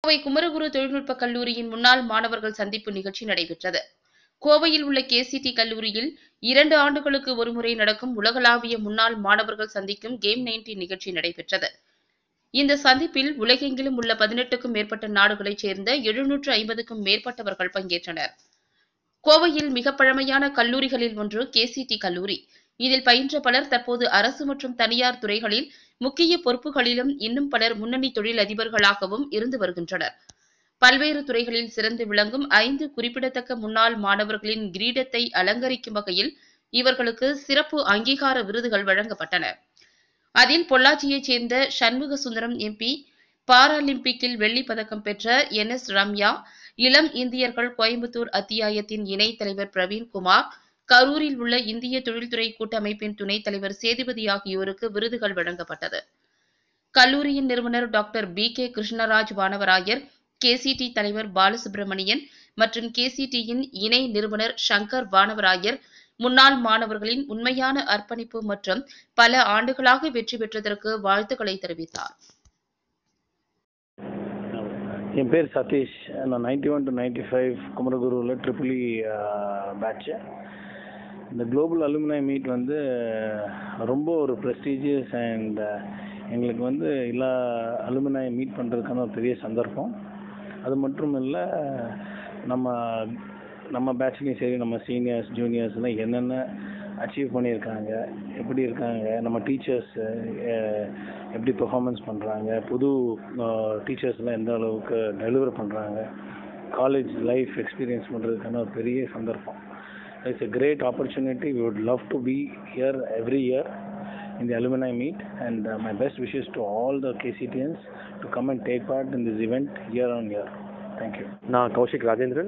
கோவை குமரகுரு தொழில்நுட்ப கல்லூரியின் முன்னாள் மாணவர்கள் சந்திப்பு நிகழ்ச்சி நடைபெற்றது கோவையில் உள்ள கேசிடி கல்லூரியில் இரண்டு ஆண்டுகளுக்கு ஒருமுறை நடக்கும் உலகளாவிய முன்னாள் மாணவர்கள் சந்திக்கும் கேம் நைன்டீன் நிகழ்ச்சி நடைபெற்றது இந்த சந்திப்பில் உலகெங்கிலும் உள்ள பதினெட்டுக்கும் மேற்பட்ட நாடுகளைச் சேர்ந்த எழுநூற்று ஐம்பதுக்கும் மேற்பட்டவர்கள் பங்கேற்றனர் கோவையில் மிக பழமையான கல்லூரிகளில் ஒன்று கேசிடி கல்லூரி இதில் பயின்ற பலர் தற்போது அரசு மற்றும் தனியார் துறைகளில் முக்கிய பொறுப்புகளிலும் இன்னும் பலர் முன்னணி தொழில் அதிபர்களாகவும் இருந்து வருகின்றனர் பல்வேறு துறைகளில் சிறந்து விளங்கும் ஐந்து குறிப்பிடத்தக்க முன்னாள் மாணவர்களின் கிரீடத்தை அலங்கரிக்கும் வகையில் இவர்களுக்கு சிறப்பு அங்கீகார விருதுகள் வழங்கப்பட்டன அதில் பொள்ளாச்சியைச் சேர்ந்த சண்முக சுந்தரம் எம்பி பாராலிம்பிக்கில் வெள்ளிப் பதக்கம் பெற்ற என் எஸ் ரம்யா இளம் இந்தியர்கள் கோயம்புத்தூர் அத்தியாயத்தின் இணைத் தலைவர் பிரவீன்குமார் கரூரில் உள்ள இந்திய தொழில்துறை கூட்டமைப்பின் துணைத் தலைவர் சேதுபதி ஆகியோருக்கு விருதுகள் வழங்கப்பட்டது கல்லூரியின் நிறுவனர் doctor P K Krishnaraj Vanavarayar KCT தலைவர் பாலசுப்ரமணியன் மற்றும் கேசிடியின் இணை நிறுவனர் சங்கர் வானவராயர் முன்னாள் மாணவர்களின் உண்மையான அர்ப்பணிப்பு மற்றும் பல ஆண்டுகளாக வெற்றி பெற்றதற்கு வாழ்த்துக்களை தெரிவித்தார் என் பேர் சதீஷ் நான் ninety one to ninety five குமரகுருவில் ட்ரிபிள் இ பேட்ச்சு இந்த குளோபல் அலுமினை மீட் வந்து ரொம்ப ஒரு ப்ரெஸ்டீஜியஸ் அண்ட் எங்களுக்கு வந்து எல்லா அலுமினை மீட் பண்ணுறதுக்கான ஒரு பெரிய சந்தர்ப்பம் அது மட்டும் இல்லை நம்ம நம்ம பேட்ச்லேயும் சரி நம்ம சீனியர்ஸ் ஜூனியர்ஸ்லாம் என்னென்ன அச்சீவ் பண்ணியிருக்காங்க எப்படி இருக்காங்க நம்ம டீச்சர்ஸ் எப்படி பெர்ஃபார்மன்ஸ் பண்ணுறாங்க புது டீச்சர்ஸ்லாம் எந்த அளவுக்கு டெலிவர் பண்ணுறாங்க காலேஜ் லைஃப் எக்ஸ்பீரியன்ஸ் பண்ணுறதுக்கான ஒரு பெரிய சந்தர்ப்பம் it's a great opportunity we would love to be here every year in the alumni meet and uh, my best wishes to all the KCTNs to come and take part in this event year on year. Thank you. நான் Kaushik Rajendran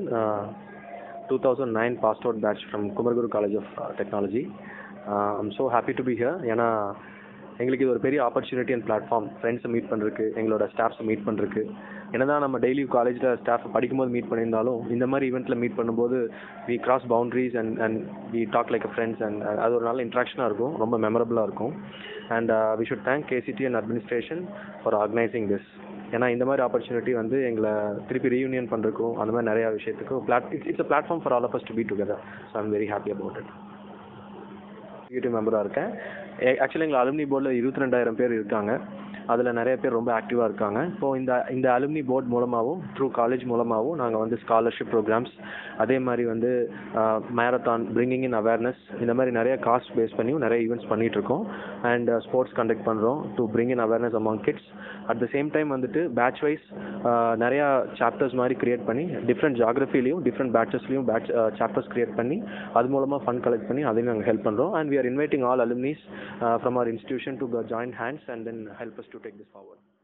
two thousand nine passed out batch from Kumaraguru college of technology I'm so happy to be here ஏன்னா எங்களுக்கு இது ஒரு பெரிய opportunity and platform ஃப்ரெண்ட்ஸை meet பண்ணுறதுக்கு எங்களோட ஸ்டாஃப்ஸை meet பண்ணுறதுக்கு என்னதான் நம்ம டெய்லி காலேஜில் ஸ்டாஃப் படிக்கும்போது மீட் பண்ணியிருந்தாலும் இந்த மாதிரி ஈவெண்ட்டில் மீட் பண்ணும்போது we cross boundaries and and we talk like a friends and அது ஒரு நல்ல இன்ட்ராக்ஷனாக இருக்கும் ரொம்ப மெமரபுளாக இருக்கும் and we should thank KCT and administration for organising this ஏன்னா இந்த மாதிரி ஆப்பர்ச்சுனிட்டி வந்து எங்களை திருப்பி ரீயூனியன் பண்ணுறதுக்கும் அந்த மாதிரி நிறையா விஷயத்துக்கும் plat it's it's a platform for all of us to be together so I'm very happy about it executive மெம்பராக இருக்கேன் ஆக்சுவலி எங்கள் அலுமினி போர்டில் இருபத்தி ரெண்டாயிரம் பேர் இருக்காங்க அதில் நிறைய பேர் ரொம்ப ஆக்டிவாக இருக்காங்க ஸோ இந்த இந்த அலுமினி போர்ட் மூலமாகவும் த்ரூ காலேஜ் மூலமாகவும் நாங்கள் வந்து ஸ்காலர்ஷிப் ப்ரோக்ராம்ஸ் அதே மாதிரி வந்து மேரத்தான் பிரிங்கிங் இன் அவேர்னஸ் இந்த மாதிரி நிறைய காஸ்ட் பேஸ் பண்ணியும் நிறைய ஈவெண்ட்ஸ் பண்ணிகிட்டு இருக்கோம் அண்ட் ஸ்போர்ட்ஸ் கண்டக்ட் பண்ணுறோம் to bring in awareness among kids at the same time வந்துட்டு பேட்ச் வைஸ் நிறையா சாப்டர்ஸ் மாதிரி கிரியேட் பண்ணி டிஃப்ரெண்ட் ஜாகிரஃபிலையும் டிஃப்ரெண்ட் பேட்சஸ்லையும் பேட்ச் சாப்டர்ஸ் கிரியேட் பண்ணி அது மூலமாக ஃபண்ட் கலெக்ட் பண்ணி அதையும் நாங்கள் ஹெல்ப் பண்ணுறோம் and we are inviting all alumnis from our institution to join hands and then help us to take this forward